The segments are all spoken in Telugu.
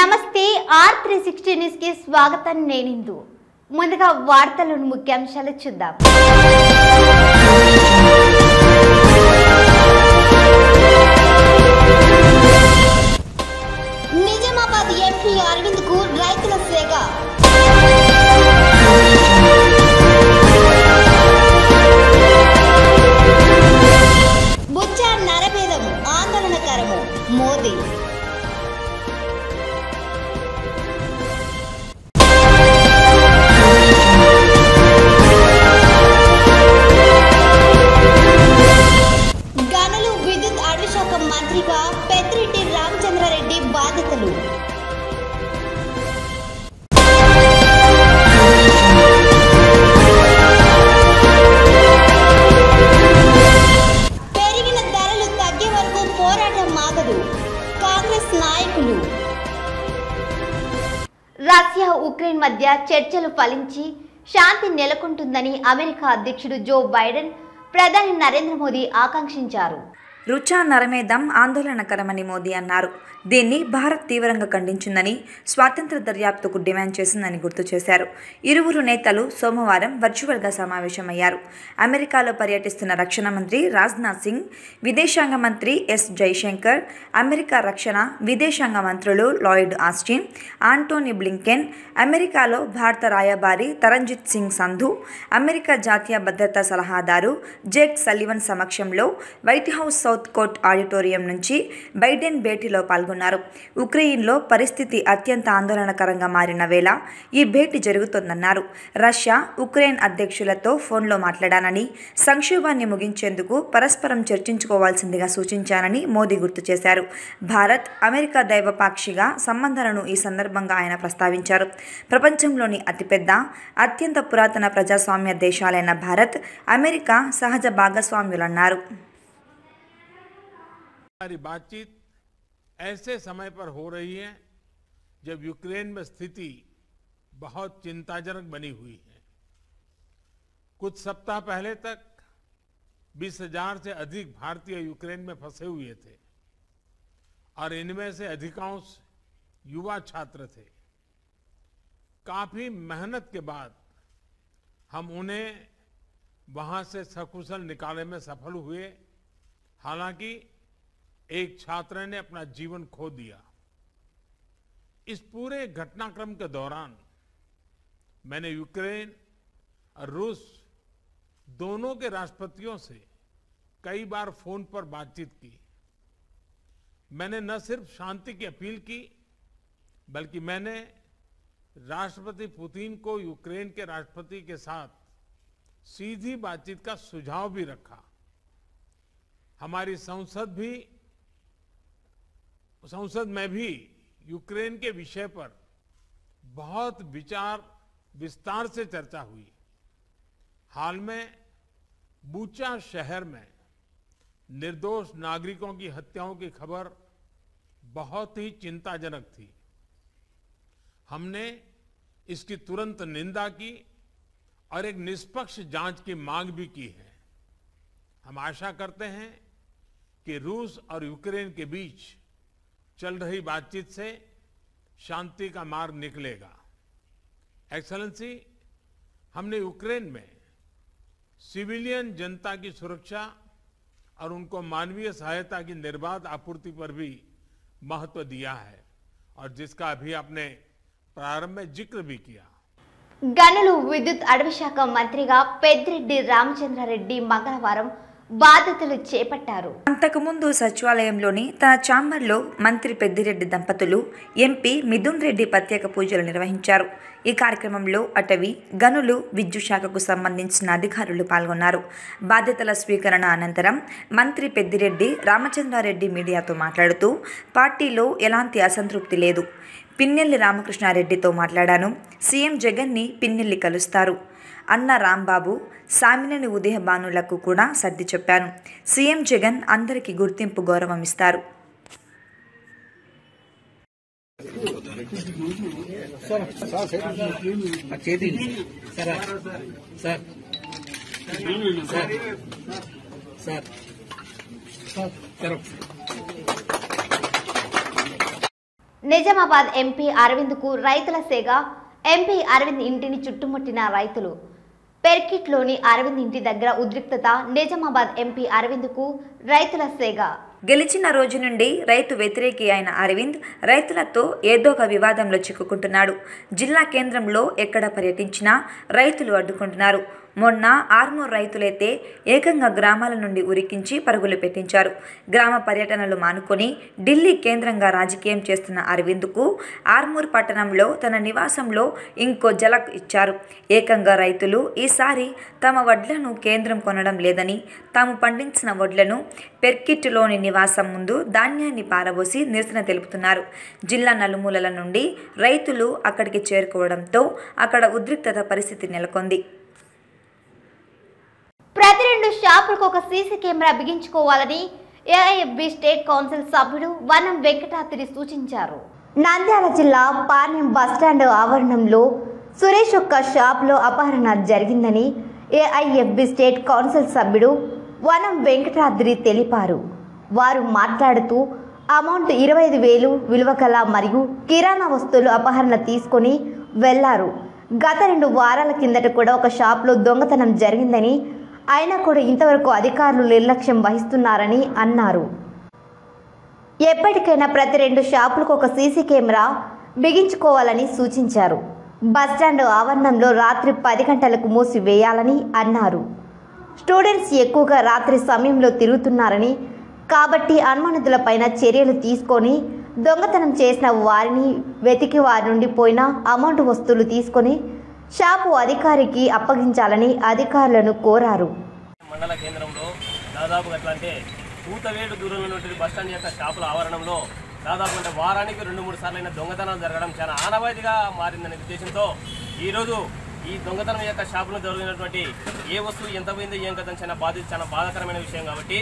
నమస్తే ఆర్ త్రీ సిక్స్టీ న్యూస్ కి స్వాగతం నేనిందు ముందుగా వార్తలను ముఖ్యాంశాలు చూద్దాం నిజామాబాద్ ఎంపీ అరవింద్ కు రైతుల సేగ బుచ్చ నరభేదం ఆందోళనకరము మోదీ గనులు విద్యుత్ అటవీ శాఖ మంత్రిగా పెద్దిరెడ్డి రామచంద్రారెడ్డి బాధ్యతలు పెరిగిన ధరలు తగ్గే వరకు పోరాటం ఆగదు కాంగ్రెస్ నాయకులు రష్యా ఉక్రెయిన్ మధ్య చర్చలు ఫలించి శాంతి నెలకొంటుందని అమెరికా అధ్యక్షుడు జో బైడెన్ ప్రధాని నరేంద్ర మోదీ ఆకాంక్షించారు రుచా నరమేధం ఆందోళనకరమని మోదీ అన్నారు దీన్ని భారత్ తీవ్రంగా ఖండించిందని స్వాతంత్ర దర్యాప్తుకు డిమాండ్ చేసిందని గుర్తు చేశారు ఇరువురు నేతలు సోమవారం వర్చువల్గా సమావేశమయ్యారు అమెరికాలో పర్యటిస్తున్న రక్షణ మంత్రి రాజ్నాథ్ సింగ్ విదేశాంగ మంత్రి ఎస్ జైశంకర్ అమెరికా రక్షణ విదేశాంగ మంత్రులు లాయిడ్ ఆస్టిన్ ఆంటోనీ బ్లింకెన్ అమెరికాలో భారత రాయబారి తరంజిత్ సింగ్ సంధు అమెరికా జాతీయ భద్రతా సలహాదారు జేక్ సల్లివన్ సమక్షంలో White House South Court auditorium నుంచి బైడెన్ భేటీలో పాల్గొన్నారు ఉక్రెయిన్లో పరిస్థితి అత్యంత ఆందోళనకరంగా మారిన వేళ ఈ భేటీ జరుగుతోందన్నారు రష్యా ఉక్రెయిన్ అధ్యక్షులతో ఫోన్లో మాట్లాడానని సంక్షోభాన్ని ముగించేందుకు పరస్పరం చర్చించుకోవాల్సిందిగా సూచించానని మోదీ గుర్తు చేశారు భారత్ అమెరికా దైవపాక్షిగా సంబంధాలను ఈ సందర్భంగా ఆయన ప్రస్తావించారు ప్రపంచంలోని అతిపెద్ద అత్యంత పురాతన ప్రజాస్వామ్య దేశాలైన భారత్ అమెరికా సహజ భాగస్వామ్యులన్నారు हमारी बातचीत ऐसे समय पर हो रही है जब यूक्रेन में स्थिति बहुत चिंताजनक बनी हुई है कुछ सप्ताह पहले तक बीस हजार से अधिक भारतीय यूक्रेन में फंसे हुए थे और इनमें से अधिकांश युवा छात्र थे काफी मेहनत के बाद हम उन्हें वहां से सकुशल निकालने में सफल हुए हालांकि एक छात्र ने अपना जीवन खो दिया इस पूरे घटनाक्रम के दौरान मैंने यूक्रेन और रूस दोनों के राष्ट्रपतियों से कई बार फोन पर बातचीत की मैंने न सिर्फ शांति की अपील की बल्कि मैंने राष्ट्रपति पुतिन को यूक्रेन के राष्ट्रपति के साथ सीधी बातचीत का सुझाव भी रखा हमारी संसद भी संसद में भी यूक्रेन के विषय पर बहुत विचार विस्तार से चर्चा हुई हाल में बूचा शहर में निर्दोष नागरिकों की हत्याओं की खबर बहुत ही चिंताजनक थी हमने इसकी तुरंत निंदा की और एक निष्पक्ष जांच की मांग भी की है हम आशा करते हैं कि रूस और यूक्रेन के बीच चल रही बातचीत से शांति का मार्ग निकलेगा एक्सलेंसी हमने यूक्रेन में सिविलियन जनता की सुरक्षा और उनको मानवीय सहायता की निर्बाध आपूर्ति पर भी महत्व दिया है और जिसका अभी आपने प्रारंभ में जिक्र भी किया గనులు విద్యుత్ అటవీ శాఖ మంత్రిగా పెద్దిరెడ్డి రామచంద్రారెడ్డి మంగళవారం బాధ్యతలు చేపట్టారు అంతకుముందు సచివాలయంలోని తన ఛాంబర్లో మంత్రి పెద్దిరెడ్డి దంపతులు ఎంపీ మిథున్ రెడ్డి ప్రత్యేక పూజలు నిర్వహించారు ఈ కార్యక్రమంలో అటవీ గనులు విద్యుత్ శాఖకు సంబంధించిన అధికారులు పాల్గొన్నారు బాధ్యతల స్వీకరణ అనంతరం మంత్రి పెద్దిరెడ్డి రామచంద్రారెడ్డి మీడియాతో మాట్లాడుతూ పార్టీలో ఎలాంటి అసంతృప్తి లేదు పిన్నెల్లి రామకృష్ణారెడ్డితో మాట్లాడాను సీఎం జగన్ని పిన్నెల్లి కలుస్తారు అన్న రాంబాబు సామినేని ఉదయభానులకు కూడా సర్ది చెప్పాను సీఎం జగన్ అందరికీ గుర్తింపు గౌరవం ఇస్తారు చేతి sir sir sir sir sir Nizamabad MP అరవింద్కు రైతుల సేగ ఎంపీ అరవింద్ ఇంటిని చుట్టుముట్టిన రైతులు పెర్కిట్లోని అరవింద్ ఇంటి దగ్గర ఉద్రిక్తత నిజామాబాద్ ఎంపీ అరవింద్కు రైతుల సేగ గెలిచిన రోజు నుండి రైతు వ్యతిరేకి అయిన అరవింద్ రైతులతో ఏదో ఒక వివాదంలో చిక్కుకుంటున్నాడు జిల్లా కేంద్రంలో ఎక్కడ పర్యటించినా రైతులు అడ్డుకుంటున్నారు మొన్న ఆర్మూర్ రైతులైతే ఏకంగా గ్రామాల నుండి ఉరికించి పరుగులు పెట్టించారు గ్రామ పర్యటనలు మానుకొని ఢిల్లీ కేంద్రంగా రాజకీయం చేస్తున్న అరవింద్కు ఆర్మూర్ పట్టణంలో తన నివాసంలో ఇంకో జలక్ ఇచ్చారు ఏకంగా రైతులు ఈసారి తమ వడ్లను కేంద్రం కొనడం లేదని తాము పండించిన వడ్లను పెర్కిట్లోని నివాసం ముందు ధాన్యాన్ని పారబోసి నిరసన తెలుపుతున్నారు జిల్లా నలుమూలల నుండి రైతులు అక్కడికి చేరుకోవడంతో అక్కడ ఉద్రిక్తత పరిస్థితి నెలకొంది ప్రతి రెండు షాపులకు ఒక సీసీ కెమెరా బిగించుకోవాలని ఏఐఎఫ్బి స్టేట్ కౌన్సిల్ సభ్యుడు వనం వెంకటాద్రి సూచించారు నంద్యాల జిల్లా పాణ్యం బస్టాండ్ ఆవరణంలో సురేష్ యొక్క షాప్లో అపహరణ జరిగిందని ఏఐఎఫ్బి స్టేట్ కౌన్సిల్ సభ్యుడు వనం వెంకటాద్రి తెలిపారు వారు మాట్లాడుతూ అమౌంట్ ఇరవై ఐదు వేలు విలువ గల మరియు కిరాణా వస్తువులు అపహరణ తీసుకొని వెళ్లారు గత రెండు వారాల కిందట కూడా ఒక షాప్లో దొంగతనం జరిగిందని అయినా కూడా ఇంతవరకు అధికారులు నిర్లక్ష్యం వహిస్తున్నారని అన్నారు ఎప్పటికైనా ప్రతి రెండు షాపులకు ఒక సీసీ కెమెరా బిగించుకోవాలని సూచించారు బస్టాండ్ ఆవరణంలో రాత్రి పది గంటలకు మూసివేయాలని అన్నారు స్టూడెంట్స్ ఎక్కువగా రాత్రి సమయంలో తిరుగుతున్నారని కాబట్టి అనుమానితులపైన చర్యలు తీసుకొని దొంగతనం చేసిన వారిని వెతికి వారి నుండి పోయిన అమౌంట్ వస్తువులు తీసుకొని షాపు అధికారికి అప్పగించాలని అధికారులను కోరారు మండల కేంద్రంలో దాదాపు ఎట్లా అంటే కూతవేడు దూరంలో ఉన్నటువంటి బస్టాండ్ యొక్క షాపుల ఆవరణంలో దాదాపు అంటే వారానికి రెండు మూడు సార్లు అయిన దొంగతనాలు జరగడం చాలా ఆనవాయితీగా మారిందనే ఉద్దేశంతో ఈరోజు ఈ దొంగతనం యొక్క షాపులో జరిగినటువంటి ఏ వస్తువు ఎంత పోయిందో ఏం కదని చాలా బాధ చాలా బాధాకరమైన విషయం కాబట్టి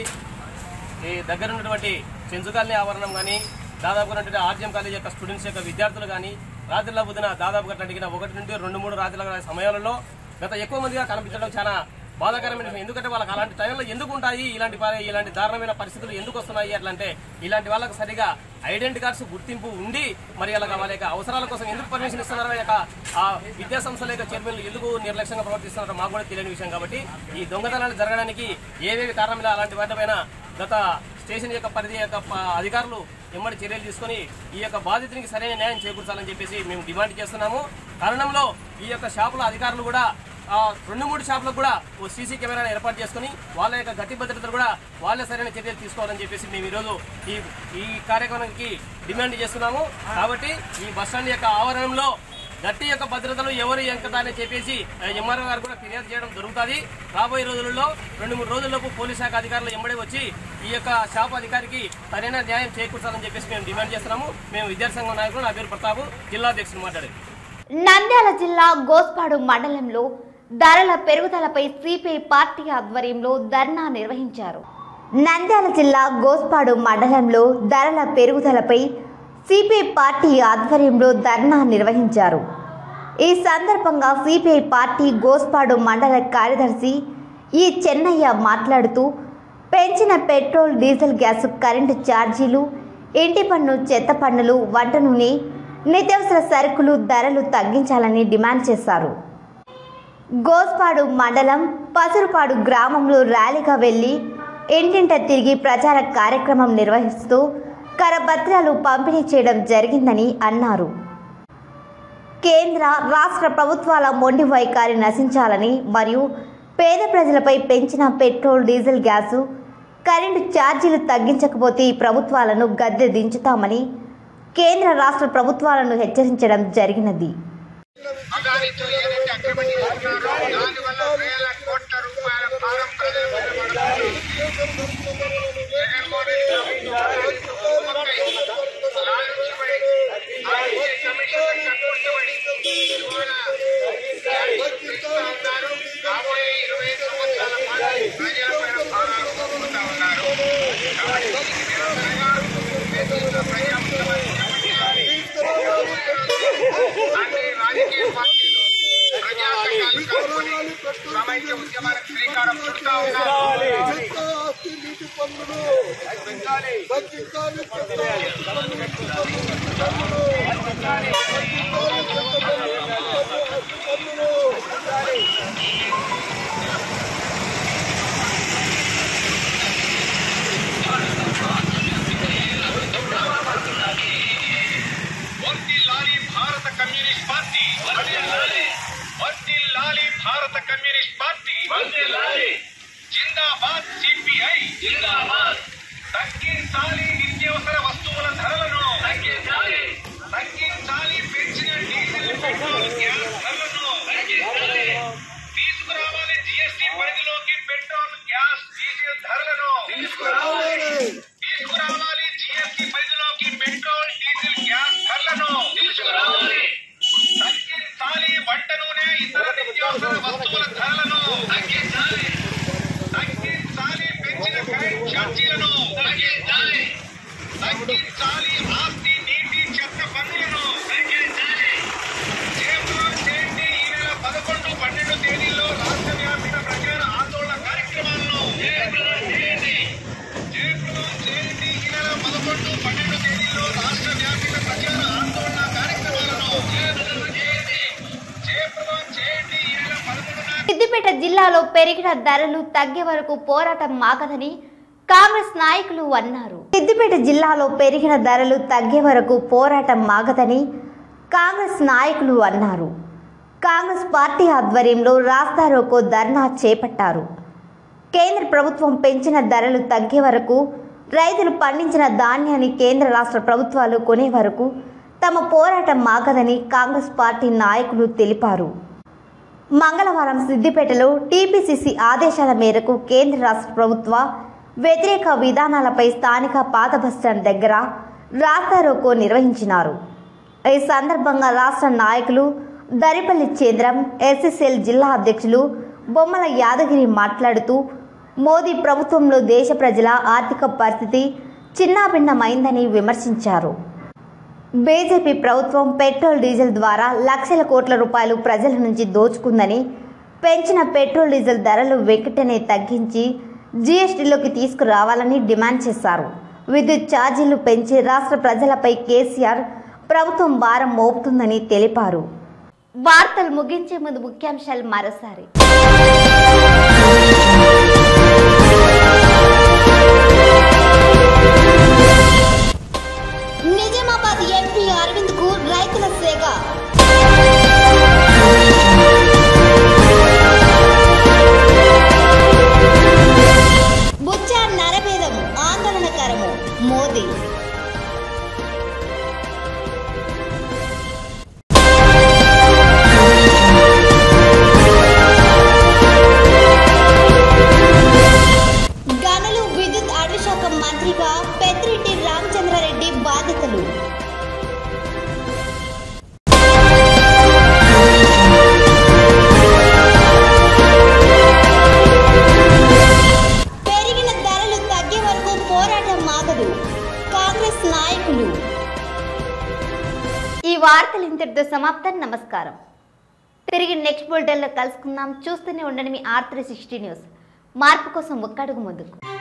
ఈ దగ్గర ఉన్నటువంటి చెంచుకాలనీ ఆవరణం కానీ దాదాపు ఉన్నటువంటి ఆర్జీఎం కాలేజ్ యొక్క స్టూడెంట్స్ యొక్క విద్యార్థులు కానీ రాత్రిలో పొద్దున దాదాపుగా అడిగిన ఒకటి నుండి రెండు మూడు రాత్రుల సమయాలలో గత ఎక్కువ మందిగా కనిపించడం చాలా బాధాకరమైన విషయం ఎందుకంటే వాళ్ళకి అలాంటి టైంలో ఎందుకు ఉంటాయి ఇలాంటి పరి- ఇలాంటి దారుణమైన పరిస్థితులు ఎందుకు వస్తున్నాయి అట్లా అంటే ఇలాంటి వాళ్ళకి సరిగా ఐడెంటిటీ కార్డ్స్ గుర్తింపు ఉండి మరి అలాగ వాళ్ళ యొక్క అవసరాల కోసం ఎందుకు పర్మిషన్ ఇస్తున్నారో యొక్క ఆ విద్యా సంస్థల యొక్క చైర్మన్లు ఎందుకు నిర్లక్ష్యంగా ప్రవర్తిస్తున్నారో మాకు కూడా తెలియని విషయం కాబట్టి ఈ దొంగతనాలు జరగడానికి ఏవేవి కారణాలు అలాంటి వాటిపైన గత స్టేషన్ యొక్క పరిధి యొక్క ప- అధికారులు ఎమ్మడి చర్యలు తీసుకొని ఈ యొక్క బాధితునికి సరైన న్యాయం చేకూర్చాలని చెప్పేసి మేము డిమాండ్ చేస్తున్నాము కారణంలో ఈ యొక్క షాపుల అధికారులు కూడా ఆ, రెండు మూడు షాపులకు కూడా ఓ సీసీ కెమెరాను ఏర్పాటు చేసుకుని వాళ్ళ యొక్క గట్టి భద్రతలు కూడా వాళ్ళే సరైన చర్యలు తీసుకోవాలని చెప్పేసి మేము ఈరోజు ఈ ఈ కార్యక్రమానికి డిమాండ్ చేస్తున్నాము కాబట్టి ఈ బస్టాండ్ యొక్క ఆవరణంలో గట్టి యొక్క భద్రతలు ఎవరు ఎంకతారని చెప్పేసి ఎంఆర్ఓ గారు కూడా ఫిర్యాదు చేయడం జరుగుతుంది రాబోయే రోజులలో రెండు మూడు రోజుల్లోపు పోలీస్ శాఖ అధికారులు ఎంబడి వచ్చి ఈ యొక్క షాప్ అధికారికి సరైన న్యాయం చేకూర్చాలని చెప్పేసి మేము డిమాండ్ చేస్తున్నాము మేము విద్యార్థి సంఘం నాయకులు నా పేరు ప్రతాపు జిల్లా అధ్యక్షుడు మాట్లాడేది నంద్యాల జిల్లా గోస్పాడు మండలంలో ధరల పెరుగుదలపై సిపిఐ పార్టీ ఆధ్వర్యంలో ధర్నా నిర్వహించారు నంద్యాల జిల్లా గోస్పాడు మండలంలో ధరల పెరుగుదలపై సిపిఐ పార్టీ ఆధ్వర్యంలో ధర్నా నిర్వహించారు ఈ సందర్భంగా సిపిఐ పార్టీ గోస్పాడు మండల కార్యదర్శి ఈ చెన్నయ్య మాట్లాడుతూ పెంచిన పెట్రోల్ డీజిల్ గ్యాస్ కరెంటు ఛార్జీలు ఇంటి పన్ను చెత్త పన్నులు వంట నూనె నిత్యావసర సరుకులు ధరలు తగ్గించాలని డిమాండ్ చేశారు గోస్పాడు మండలం పసురుపాడు గ్రామంలో ర్యాలీగా వెళ్లి ఇంటింట తిరిగి ప్రచార కార్యక్రమం నిర్వహిస్తూ కరపత్రాలు పంపిణీ చేయడం జరిగిందని అన్నారు కేంద్ర రాష్ట్ర ప్రభుత్వాల మొండి వైఖరి నశించాలని మరియు పేద ప్రజలపై పెంచిన పెట్రోల్ డీజిల్ గ్యాసు కరెంటు ఛార్జీలు తగ్గించకపోతే ఈ ప్రభుత్వాలను గద్దె దించుతామని కేంద్ర రాష్ట్ర ప్రభుత్వాలను హెచ్చరించడం జరిగినది అదానితో ఏదైతే అగ్రిమెంట్ చేసుకున్నారో దానివల్ల వేల కోట్ల రూపాయల భారం ప్రజల మీద పడుతుంది. జగన్మోహన్ రెడ్డి ప్రభుత్వం కుమ్మక్కై, లాలూచిపడి, ఆర్టీసీ కమిషన్ కక్కుర్తిపడి, ఇవాళ ఇస్తూ ఉన్నారు. రాబోయే ఇరవై సంవత్సరాల పాటు ప్రజలపైన భారాలు మోపుతా ఉన్నారు కాబట్టి దీనికి నిరంతరంగా దేశంలో ప్రజా ఉద్యమాన్ని చేపట్టాలి. అన్ని రాజకీయ పార్టీలు ప్రజా సంఘాలు కలుపుకొని వర్ధిల్లాలి భారత కమ్యూనిస్ట్ పార్టీ వర్ధిల్లాలి వర్ధిల్లాలి భారత కమ్యూనిస్ట్ పార్టీ వర్ధిల్లాలి జిందాబాద్ సిపిఐ జిందాబాద్ తగ్గించాలి నిత్యావసర వస్తువుల ధరలను తగ్గించాలి తగ్గించాలి పెంచిన డీజిల్ పెట్రోల్ గ్యాస్ ధరలను తగ్గించాలి తీసుకురావాలి జిఎస్టీ పరిధిలోకి పెట్రోల్ గ్యాస్ డీజిల్ ధరలను తీసుకురావాలి తీసుకురావాలి జిఎస్టీ పరిధిలోకి పెట్రోల్ డీజిల్ గ్యాస్ ధరలను తీసుకురావాలి తగ్గించాలి వంట నూనె ఇతర నిత్యావసర వస్తువుల ధరలను తగ్గించాలి తగ్గించాలి పెంచిన కరెంట్ ఛార్జీలను తగ్గించాలి తగ్గించాలి ఆస్తి నీటి చెత్త పన్నులను తగ్గించాలి జయప్రదం చేయండి ఈ నెల పదకొండు పన్నెండు తేదీల్లో రాష్ట్ర వ్యాప్త ప్రచార ఆందోళన కార్యక్రమాలను జయప్రదం చేయండి జయప్రదం చేయండి ఈ నెల పదకొండు పన్నెండు తేదీల్లో రాష్ట్ర వ్యాప్త ప్రచార ఆందోళన కార్యక్రమాలను జయప్రదం చేయండి జయప్రదం చేయండి ఈ నెల పదకొండున సిద్దిపేట జిల్లాలో పెరిగిన ధరలు తగ్గే వరకు పోరాటం మాగదని కాంగ్రెస్ నాయకులు అన్నారు సిద్దిపేట జిల్లాలో పెరిగిన ధరలు తగ్గే వరకు పోరాటం మాగదని కాంగ్రెస్ నాయకులు అన్నారు కాంగ్రెస్ పార్టీ ఆధ్వర్యంలో రాస్తా రోకో ధర్నా చేపట్టారు కేంద్ర ప్రభుత్వం పెంచిన ధరలు తగ్గే వరకు రైతులు పండించిన ధాన్యాన్ని కేంద్ర రాష్ట్ర ప్రభుత్వాలు కొనే వరకు తమ పోరాటం మాగదని కాంగ్రెస్ పార్టీ నాయకులు తెలిపారు మంగళవారం సిద్దిపేటలో టీపీసీసీ ఆదేశాల మేరకు కేంద్ర రాష్ట్ర ప్రభుత్వ వ్యతిరేక విధానాలపై స్థానిక పాత బస్టాండ్ దగ్గర రాస్తారోకో నిర్వహించినారు ఈ సందర్భంగా రాష్ట్ర నాయకులు దరిపల్లి కేంద్రం ఎస్ఎస్ఎల్ జిల్లా అధ్యక్షులు బొమ్మల యాదగిరి మాట్లాడుతూ మోదీ ప్రభుత్వంలో దేశ ప్రజల ఆర్థిక పరిస్థితి చిన్నాభిన్నమైందని విమర్శించారు బీజేపీ ప్రభుత్వం పెట్రోల్ డీజిల్ ద్వారా లక్షల కోట్ల రూపాయలు ప్రజల నుంచి దోచుకుందని పెంచిన పెట్రోల్ డీజిల్ ధరలు వెంకటనే తగ్గించి జీఎస్టీలోకి తీసుకురావాలని డిమాండ్ చేశారు విద్యుత్ ఛార్జీలు పెంచి రాష్ట్ర ప్రజలపై కేసీఆర్ ప్రభుత్వం భారం మోపుతుందని తెలిపారు వార్తలు ముగించే ముందు ముఖ్యాంశాలు మరోసారి నిజామాబాద్ ఎంపీ అరవింద్ కు రైతుల సేగ బుచ్చ నరభేదం ఆందోళనకరము మోదీ గనులు విద్యుత్ అటవీ శాఖ మంత్రిగా పెద్దిరెడ్డి రామచంద్రారెడ్డి బాధ్యతలు పెరిగిన ధరలు తగ్గే వరకు పోరాటం ఆగదు కాంగ్రెస్ నాయకులు ఈ వార్తలు ఇంతటితో సమాప్తం నమస్కారం తిరిగి నెక్స్ట్ బులెటిన్లో కలుసుకుందాం చూస్తూనే ఉండండి మీ ఆర్ త్రీ సిక్స్టీ న్యూస్ మార్పు కోసం ఒక్కడుగు ముందుకు